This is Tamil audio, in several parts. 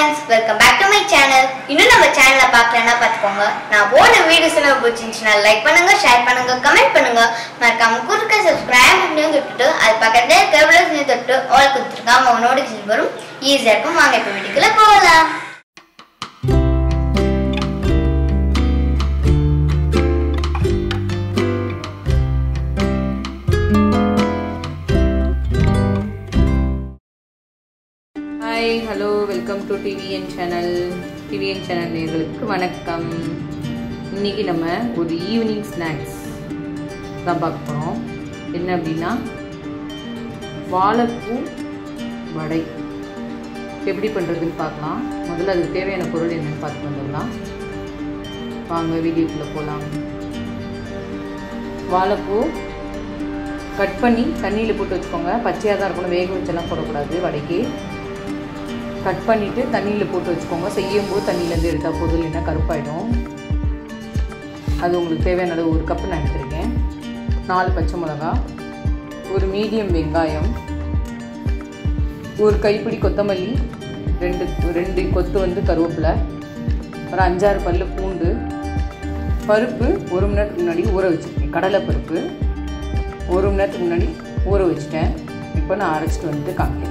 friends welcome back to my channel இன்னும் நம்ம சேனலை பார்க்கலன்னா பார்த்துக்கோங்க நான் போன வீடியோஸ் எல்லாம் பிடிச்சிருந்துச்சுன்னா லைக் பண்ணுங்க ஷேர் பண்ணுங்க கமெண்ட் பண்ணுங்க மறக்காம குறுக்க சப்ஸ்கிரைப் பண்ணியும் தொட்டுட்டு அது பக்கத்துல கேபிள் தொட்டு ஆல் கொடுத்துருக்காம அவங்க நோட்டிஃபிகேஷன் வரும் ஈஸியாக இருக்கும் வாங்க இப்போ வீட்டுக்குள்ள போகலாம் hi hello welcome to TVN channel TVN channel நேர்களுக்கு வணக்கம் இன்னைக்கு நம்ம ஒரு ஈவினிங் ஸ்நாக்ஸ் தான் பார்க்க போகிறோம் என்ன அப்படின்னா வாழைப்பூ வடை எப்படி பண்ணுறதுன்னு பார்க்கலாம் முதல்ல அதுக்கு தேவையான பொருள் என்னன்னு பார்த்து வந்துடலாம் வாங்க வீடியோக்குள்ளே போகலாம் வாழைப்பூ கட் பண்ணி தண்ணியில் போட்டு வச்சுக்கோங்க பச்சையாக தான் இருக்கணும் வேக வச்செல்லாம் போடக்கூடாது வடைக்கு கட் பண்ணிவிட்டு தண்ணியில் போட்டு வச்சுக்கோங்க செய்யும் போது தண்ணியிலேருந்து எடுத்தால் போதும் இல்லைன்னா கருப்பாயிடும் அது உங்களுக்கு தேவையான அளவு ஒரு கப்பு நான் எடுத்திருக்கேன் நாலு பச்சை மிளகா ஒரு மீடியம் வெங்காயம் ஒரு கைப்பிடி கொத்தமல்லி ரெண்டு ரெண்டு கொத்து வந்து கருவேப்பிலை ஒரு அஞ்சாறு பல்லு பூண்டு பருப்பு ஒரு மணி நேரத்துக்கு முன்னாடி ஊற வச்சுருக்கேன் கடலை பருப்பு ஒரு மணி நேரத்துக்கு முன்னாடி ஊற வச்சுட்டேன் இப்போ நான் அரைச்சிட்டு வந்து காமிக்கிறேன்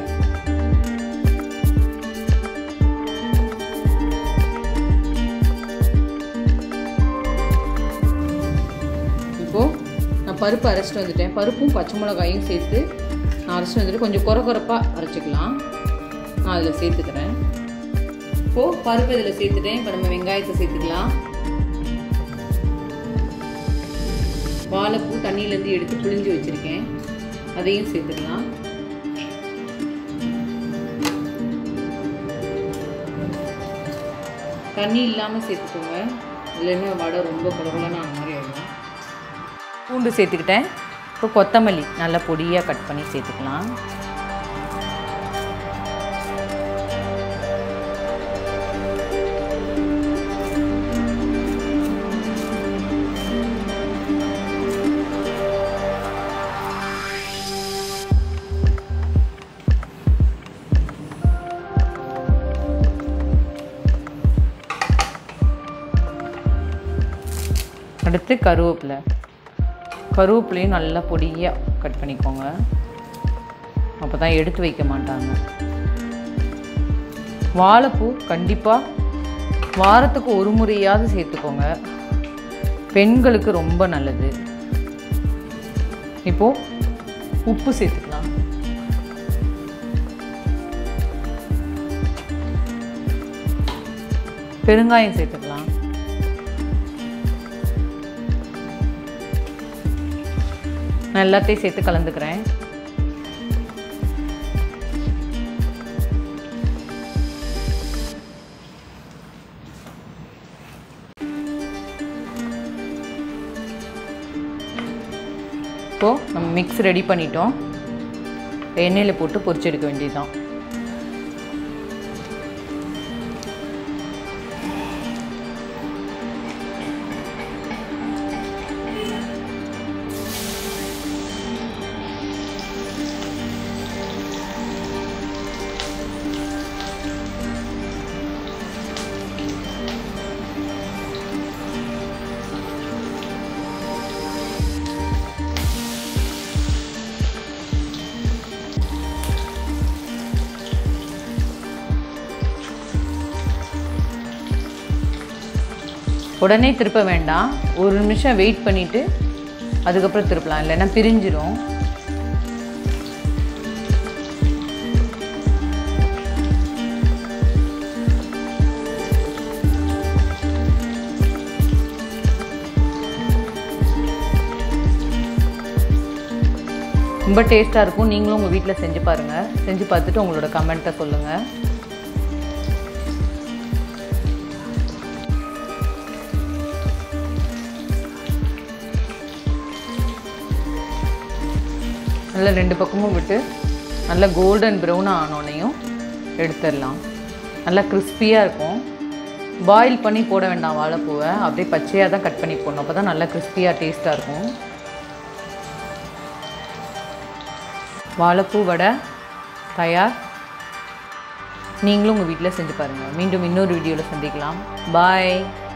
இப்போது நான் பருப்பு அரைச்சிட்டு வந்துட்டேன் பருப்பும் பச்சை மிளகாயும் சேர்த்து நான் அரைச்சிட்டு வந்துட்டு கொஞ்சம் குறை குறைப்பாக அரைச்சிக்கலாம் நான் அதில் சேர்த்துக்கிறேன் இப்போது பருப்பு இதில் சேர்த்துட்டேன் இப்போ நம்ம வெங்காயத்தை சேர்த்துக்கலாம் வாழைப்பூ தண்ணியிலேருந்து எடுத்து புழிஞ்சு வச்சுருக்கேன் அதையும் சேர்த்துக்கலாம் தண்ணி இல்லாமல் சேர்த்துக்கோங்க இல்லைன்னா வடை ரொம்ப குழகுலன்னு ஆன மாதிரி ஆகிடும் பூண்டு சேர்த்துக்கிட்டேன் இப்போ கொத்தமல்லி நல்லா பொடியாக கட் பண்ணி சேர்த்துக்கலாம் அடுத்து கருவேப்பிலை கருவேப்பிலையும் நல்லா பொடியாக கட் பண்ணிக்கோங்க அப்போ தான் எடுத்து வைக்க மாட்டாங்க வாழைப்பூ கண்டிப்பாக வாரத்துக்கு ஒரு முறையாவது சேர்த்துக்கோங்க பெண்களுக்கு ரொம்ப நல்லது இப்போது உப்பு சேர்த்துக்கலாம் பெருங்காயம் சேர்த்துக்கலாம் நான் எல்லாத்தையும் சேர்த்து கலந்துக்கிறேன் இப்போது நம்ம மிக்ஸ் ரெடி பண்ணிட்டோம் எண்ணெயில் போட்டு பொரிச்சு எடுக்க வேண்டியதுதான் உடனே திருப்ப வேண்டாம் ஒரு நிமிஷம் வெயிட் பண்ணிவிட்டு அதுக்கப்புறம் திருப்பலாம் இல்லைன்னா பிரிஞ்சிரும் ரொம்ப டேஸ்ட்டாக இருக்கும் நீங்களும் உங்கள் வீட்டில் செஞ்சு பாருங்கள் செஞ்சு பார்த்துட்டு உங்களோட கமெண்ட்டை சொல்லுங்கள் நல்லா ரெண்டு பக்கமும் விட்டு நல்லா கோல்டன் ப்ரௌனாக ஆனோடனையும் எடுத்துடலாம் நல்லா கிறிஸ்பியாக இருக்கும் பாயில் பண்ணி போட வேண்டாம் வாழைப்பூவை அப்படியே பச்சையாக தான் கட் பண்ணி போடணும் அப்போ தான் நல்லா கிறிஸ்பியாக டேஸ்ட்டாக இருக்கும் வாழைப்பூ வடை தயார் நீங்களும் உங்கள் வீட்டில் செஞ்சு பாருங்கள் மீண்டும் இன்னொரு வீடியோவில் சந்திக்கலாம் பாய்